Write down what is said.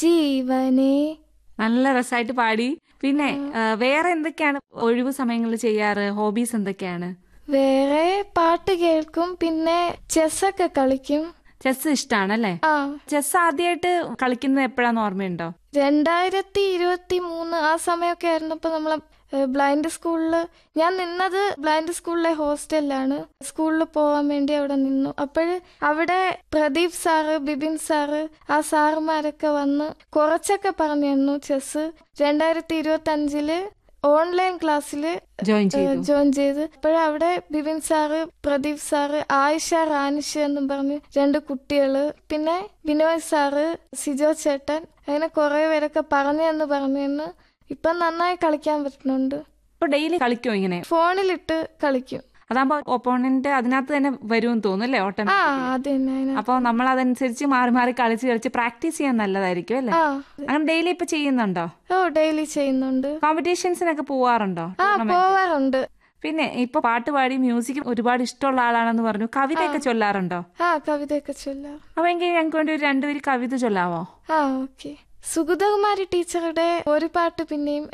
ജീവനേ നല്ല രസമായിട്ട് പാടി പിന്നെ ആ, വേറെ എന്തൊക്കെയാണ് ഒഴിവു സമയങ്ങളിൽ ചെയ്യാറ് ഹോബീസ് എന്തൊക്കെയാണ് വേറെ പാട്ട് കേൾക്കും പിന്നെ ചെസ്സൊക്കെ കളിക്കും ചെസ് ഇഷ്ടാണല്ലേ ആ ചെസ് ആദ്യമായിട്ട് കളിക്കുന്നത് എപ്പോഴാന്ന് ഓർമ്മയുണ്ടോ രണ്ടായിരത്തി ഇരുപത്തി മൂന്ന് ആ സമയമൊക്കെ ആയിരുന്നപ്പോ നമ്മളെ ബ്ലൈൻഡ് സ്കൂളിൽ ഞാൻ നിന്നത് ബ്ലൈൻഡ് സ്കൂളിലെ ഹോസ്റ്റലിലാണ് സ്കൂളിൽ പോകാൻ വേണ്ടി അവിടെ നിന്നു അപ്പോഴ് അവിടെ പ്രദീപ് സാറ് ബിബിൻ സാറ് ആ സാറുമാരൊക്കെ വന്ന് കുറച്ചൊക്കെ പറഞ്ഞു തന്നു ചെസ് രണ്ടായിരത്തി ഇരുപത്തി അഞ്ചില് ഓൺലൈൻ ക്ലാസ്സിൽ ജോയിൻ ചെയ്തു ജോയിൻ ചെയ്ത് അപ്പോഴവിടെ ബിബിൻ സാറ് പ്രദീപ് സാറ് ആയിഷ റാനിഷ് എന്നും പറഞ്ഞ് രണ്ട് കുട്ടികള് പിന്നെ ബിനോയ് സാറ് സിജോ ചേട്ടൻ അങ്ങനെ കുറെ പേരൊക്കെ പറഞ്ഞു എന്ന് പറഞ്ഞു എന്ന് ഇപ്പം നന്നായി കളിക്കാൻ പറ്റുന്നുണ്ട് അപ്പൊ ഡെയിലി കളിക്കുമോ ഇങ്ങനെ ഫോണിലിട്ട് കളിക്കും അതാകുമ്പോ ഒപ്പോണന്റ് അതിനകത്ത് തന്നെ വരുമെന്ന് തോന്നുന്നു അല്ലേ ഓട്ടം ആ അത് തന്നെ അതിന- അപ്പൊ നമ്മൾ അതനുസരിച്ച് മാറി മാറി കളിച്ച് കളിച്ച് പ്രാക്ടീസ് ചെയ്യാൻ നല്ലതായിരിക്കും അല്ലേ ആ അങ്ങനെ ഡെയിലി ഇപ്പൊ ചെയ്യുന്നുണ്ടോ ഓ ഡെയിലി ചെയ്യുന്നുണ്ട് കോമ്പറ്റീഷൻസിനൊക്കെ പോവാറുണ്ടോ ആ പോവാറുണ്ട് പിന്നെ ഇപ്പൊ പാട്ട് പാടി മ്യൂസിക് ഒരുപാട് ഇഷ്ടമുള്ള ആളാണെന്ന് പറഞ്ഞു കവിതയൊക്കെ ചൊല്ലാറുണ്ടോ ആ കവിതയൊക്കെ ചൊല്ലാം അപ്പൊ എങ്കിൽ ഞങ്ങൾക്ക് വേണ്ടി ഒരു രണ്ടുപേര് കവിത ചൊല്ലാവോ ആ ഓക്കെ സുഗതകുമാരി ടീച്ചറുടെ ഒരു പാട്ട് പിന്നെയും